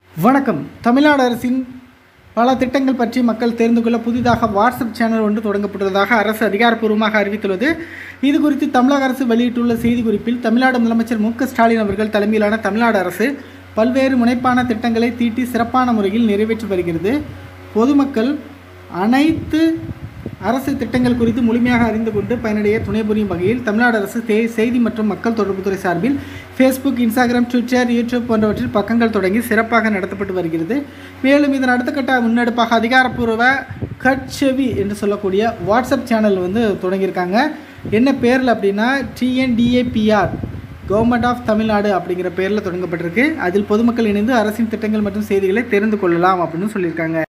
வணக்கம் தமிழ்நாடு அரசின் பல திட்டங்கள் பற்றி மக்கள் தெரிந்து கொள்ள புதிதாக வாட்ஸ்அப் சேனல் ஒன்று தொடங்கப்பட்டுள்ளதாக அரசு அதிகாரப்பூர்வமாக அறிவித்துள்ளது இது குறித்து தமிழக அரசு வெளியிட்டுள்ள செய்திக்குறிப்பில் தமிழ்நாடு முதலமைச்சர் மு க ஸ்டாலின் அவர்கள் தலைமையிலான தமிழ்நாடு அரசு பல்வேறு முனைப்பான திட்டங்களை தீட்டி சிறப்பான முறையில் நிறைவேற்றி வருகிறது பொதுமக்கள் அனைத்து அரசு திட்டங்கள் குறித்து முழுமையாக அறிந்து கொண்டு பயனடைய துணை புரியும் வகையில் தமிழ்நாடு அரசு தே- செய்தி மற்றும் மக்கள் தொடர்புத்துறை சார்பில் ஃபேஸ்புக் இன்ஸ்டாகிராம் ட்விட்டர் யூடியூப் போன்றவற்றில் பக்கங்கள் தொடங்கி சிறப்பாக நடத்தப்பட்டு வருகிறது மேலும் இதன் அடுத்த கட்ட முன்னெடுப்பாக அதிகாரப்பூர்வ கட்செவி என்று சொல்லக்கூடிய வாட்ஸ்அப் சேனல் வந்து தொடங்கியிருக்காங்க என்ன பேரில் அப்படின்னா டிஎன்டிஏபிஆர் கவர்மெண்ட் ஆஃப் தமிழ்நாடு அப்படிங்கிற பேரில் தொடங்கப்பட்டிருக்கு அதில் பொதுமக்கள் இணைந்து அரசின் திட்டங்கள் மற்றும் செய்திகளை தெரிந்து கொள்ளலாம் அப்படின்னு சொல்லியிருக்காங்க